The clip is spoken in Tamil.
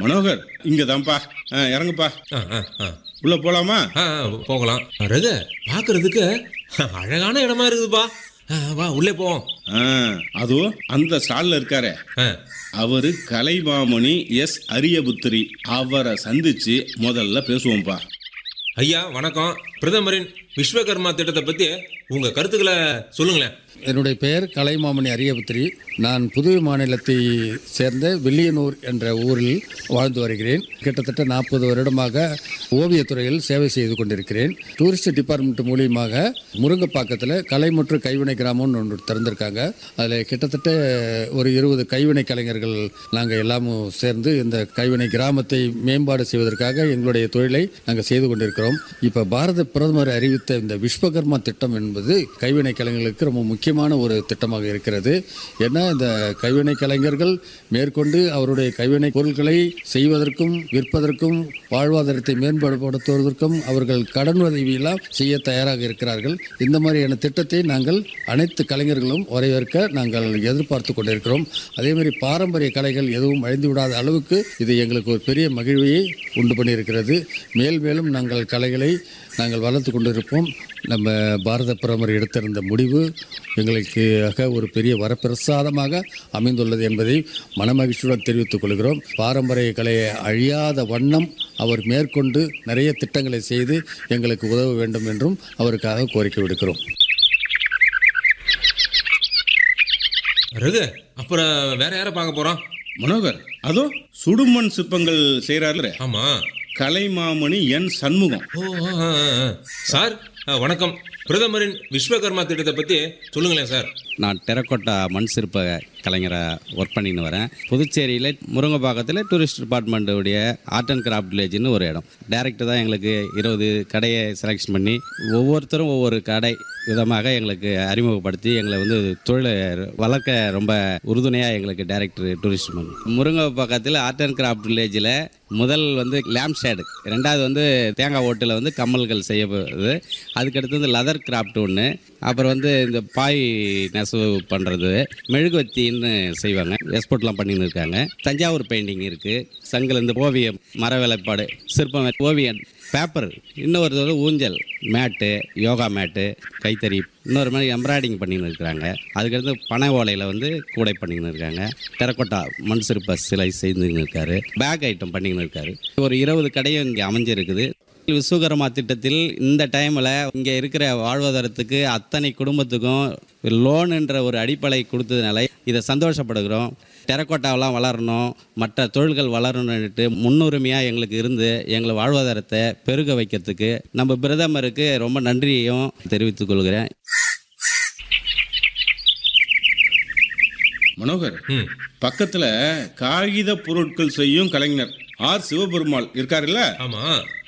மனோகர் இங்க தான்ப்பா இறங்குப்பா ஆ ஆ ஆ உள்ள போலாமா ஆ ஆ, போகலாம் ரகு பார்க்கறதுக்கு அழகான இடமா இருக்குதுப்பா ஆ, வா உள்ளே போவோம் ஆ, அதுவும் அந்த ஸ்டால்ல இருக்காரே ஆ அவரு கலைமாமணி எஸ் அரியபுத்திரி அவரை சந்திச்சு முதல்ல பேசுவோம்ப்பா ஐயா வணக்கம் பிரதமரின் விஸ்வகர்மா திட்டத்தை பத்தி உங்க கருத்துக்களை சொல்லுங்களேன் என்னுடைய பெயர் கலைமாமணி அரியபுத்திரி நான் புதுவை மாநிலத்தை சேர்ந்த வில்லியனூர் என்ற ஊரில் வாழ்ந்து வருகிறேன் கிட்டத்தட்ட நாற்பது வருடமாக ஓவியத்துறையில் சேவை செய்து கொண்டிருக்கிறேன் டூரிஸ்ட் டிபார்ட்மெண்ட் மூலியமாக முருங்கப்பாக்கத்தில் கலை மற்றும் கைவினை கிராமம்னு ஒன்று திறந்திருக்காங்க அதில் கிட்டத்தட்ட ஒரு இருபது கைவினை கலைஞர்கள் நாங்கள் எல்லாமும் சேர்ந்து இந்த கைவினை கிராமத்தை மேம்பாடு செய்வதற்காக எங்களுடைய தொழிலை நாங்கள் செய்து கொண்டிருக்கிறோம் இப்போ பாரத பிரதமர் அறிவித்த இந்த விஸ்வகர்மா திட்டம் என்பது கைவினை கலைஞர்களுக்கு ரொம்ப முக்கியமான ஒரு திட்டமாக இருக்கிறது ஏன்னா இந்த கைவினை கலைஞர்கள் மேற்கொண்டு அவருடைய கைவினை பொருட்களை செய்வதற்கும் விற்பதற்கும் வாழ்வாதாரத்தை மேம்படுத்துவதற்கும் அவர்கள் கடன் உதவியெல்லாம் செய்ய தயாராக இருக்கிறார்கள் இந்த மாதிரியான திட்டத்தை நாங்கள் அனைத்து கலைஞர்களும் வரவேற்க நாங்கள் எதிர்பார்த்து கொண்டிருக்கிறோம் அதே மாதிரி பாரம்பரிய கலைகள் எதுவும் அழிந்து விடாத அளவுக்கு இது எங்களுக்கு ஒரு பெரிய மகிழ்வையை உண்டு பண்ணியிருக்கிறது மேல் மேலும் நாங்கள் கலைகளை நாங்கள் வளர்த்து கொண்டிருப்போம் நம்ம பாரத பிரதமர் எடுத்திருந்த முடிவு எங்களுக்கு ஆக ஒரு பெரிய வரப்பிரசாதமாக அமைந்துள்ளது என்பதை மனமகிழ்ச்சியுடன் தெரிவித்துக் கொள்கிறோம் பாரம்பரிய கலையை அழியாத வண்ணம் அவர் மேற்கொண்டு நிறைய திட்டங்களை செய்து எங்களுக்கு உதவ வேண்டும் என்றும் அவருக்காக கோரிக்கை விடுக்கிறோம் ரகு அப்புறம் வேற யாரை பார்க்க போறோம் மனோகர் அதோ சுடுமண் சிற்பங்கள் செய்கிறாரு ஆமா கலைமாமணி என் சண்முகம் ஓ ஆ, ஆ, ஆ, ஆ. சார் ஆ, வணக்கம் பிரதமரின் விஸ்வகர்மா திட்டத்தை பத்தி சொல்லுங்களேன் சார் நான் டெரக்கோட்டா மண் சிற்ப கலைஞராக ஒர்க் பண்ணின்னு வரேன் புதுச்சேரியில் முருங்கப்பாக்கத்தில் டூரிஸ்ட் டிபார்ட்மெண்ட்டுடைய ஆர்ட் அண்ட் கிராஃப்ட் வில்லேஜ்னு ஒரு இடம் டேரக்டர் தான் எங்களுக்கு இருபது கடையை செலெக்ஷன் பண்ணி ஒவ்வொருத்தரும் ஒவ்வொரு கடை விதமாக எங்களுக்கு அறிமுகப்படுத்தி எங்களை வந்து தொழிலை வளர்க்க ரொம்ப உறுதுணையாக எங்களுக்கு டேரக்டர் டூரிஸ்ட் பண்ணி முருங்கப்பாக்கத்தில் ஆர்ட் அண்ட் கிராஃப்ட் வில்லேஜில் முதல் வந்து லேம்ப் ஷேடு ரெண்டாவது வந்து தேங்காய் ஓட்டில் வந்து கம்மல்கள் செய்யப்படுது அதுக்கடுத்து வந்து லெதர் கிராஃப்ட் ஒன்று அப்புறம் வந்து இந்த பாய் நெசவு பண்ணுறது மெழுகுவத்தின்னு செய்வாங்க எக்ஸ்போர்ட்லாம் பண்ணின்னு இருக்காங்க தஞ்சாவூர் பெயிண்டிங் இருக்குது சங்கில் இந்த ஓவியம் மர வேலைப்பாடு சிற்பம் ஓவியம் பேப்பர் இன்னொரு தடவை ஊஞ்சல் மேட்டு யோகா மேட்டு கைத்தறி இன்னொரு மாதிரி எம்ப்ராய்டிங் பண்ணின்னு இருக்கிறாங்க அதுக்கடுத்து பனை ஓலையில் வந்து கூடை பண்ணின்னு இருக்காங்க டெரக்கோட்டா மண் சிற்ப சிலை செய்துன்னு இருக்காரு பேக் ஐட்டம் பண்ணின்னு இருக்காரு ஒரு இருபது கடையும் இங்கே அமைஞ்சிருக்குது விஸ்வகர்மா திட்டத்தில் இந்த டைமில் இங்கே இருக்கிற வாழ்வாதாரத்துக்கு அத்தனை குடும்பத்துக்கும் லோனுன்ற ஒரு அடிப்படை கொடுத்ததுனால இதை சந்தோஷப்படுகிறோம் டெரக்கோட்டாவெல்லாம் வளரணும் மற்ற தொழில்கள் வளரணுன்ட்டு முன்னுரிமையாக எங்களுக்கு இருந்து எங்களை வாழ்வாதாரத்தை பெருக வைக்கிறதுக்கு நம்ம பிரதமருக்கு ரொம்ப நன்றியையும் தெரிவித்துக் கொள்கிறேன் மனோகர் ம் பக்கத்துல காகித பொருட்கள் செய்யும் கலைஞர் ஆர் சிவபெருமாள் இருக்காருல்ல ஆமா